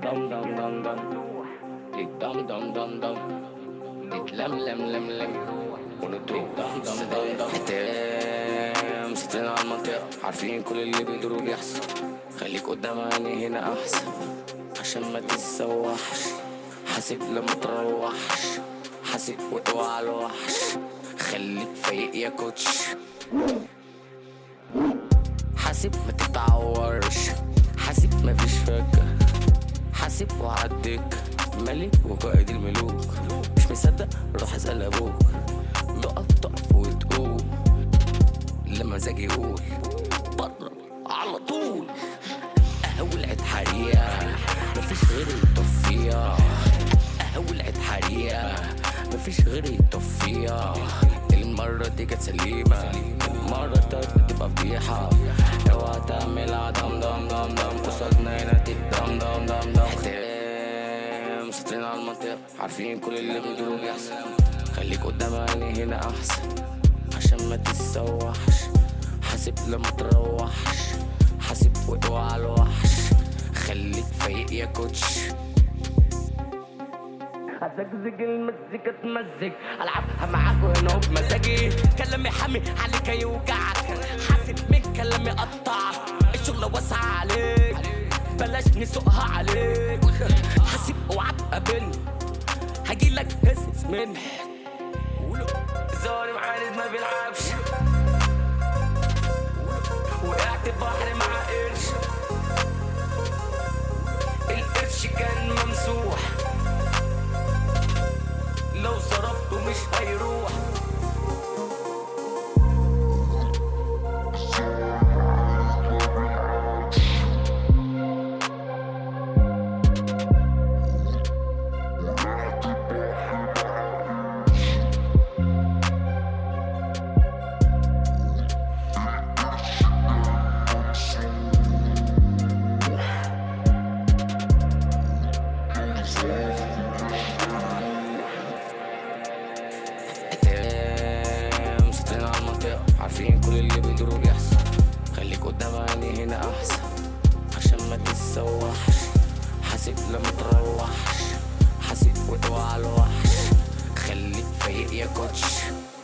دم دم دم دم تدم دم دم دم تتلم لم لم لم ونتوه دم دم دم دم حتام ستين على المنطقة عارفين كل اللي بيدور وبيحصل خليك قدام عيني هنا أحسن عشان ما تتسوحش حاسب لما تروحش حاسب وقوع على الوحش خليك فايق يا كوتش حاسب ما تتعورش حاسب ما فيش فكة حاسب وعدك ملك وقائد الملوك مش مصدق روح اسأل ابوك تقف تقف وتقول لما مزاجي يقول بره على طول ولعت حريقة مفيش غير يطفيها ولعت حريقة مفيش غير يطفيها المرة دي جت سليمة المرة التالتة تبقى فضيحة اوعى تعملها دم دم دم دم قصادنا هنا تدم دم دم دم حتام ساطرين على المنطقة عارفين كل اللي بيدور بيحصل خليك قدام عيني هنا أحسن عشان ما تتسوحش حاسب لما تروحش حاسب وقوع على الوحش خليك فايق يا كوتش هزقزق المزيكا تمزج العبها معاك وهنا بمزاجي كلامي حامي عليك يوجعك حاسب من كلامي قطع الشغلة واسعة عليك بلاش نسوقها عليك حاسب اوعى تقابلني هجيلك هسس مني ظالم عاند ما بيلعبش وقعت بحر مع قرش القرش كان ممسوح لو صرفته مش هيروح حتام ساطرين على المنطقة عارفين كل اللي بيدور وبيحصل خليك قدام عيني هنا أحسن عشان ما تتسوحش حاسب لما تروحش حاسب وقوع على الوحش خليك فايق يا كوتش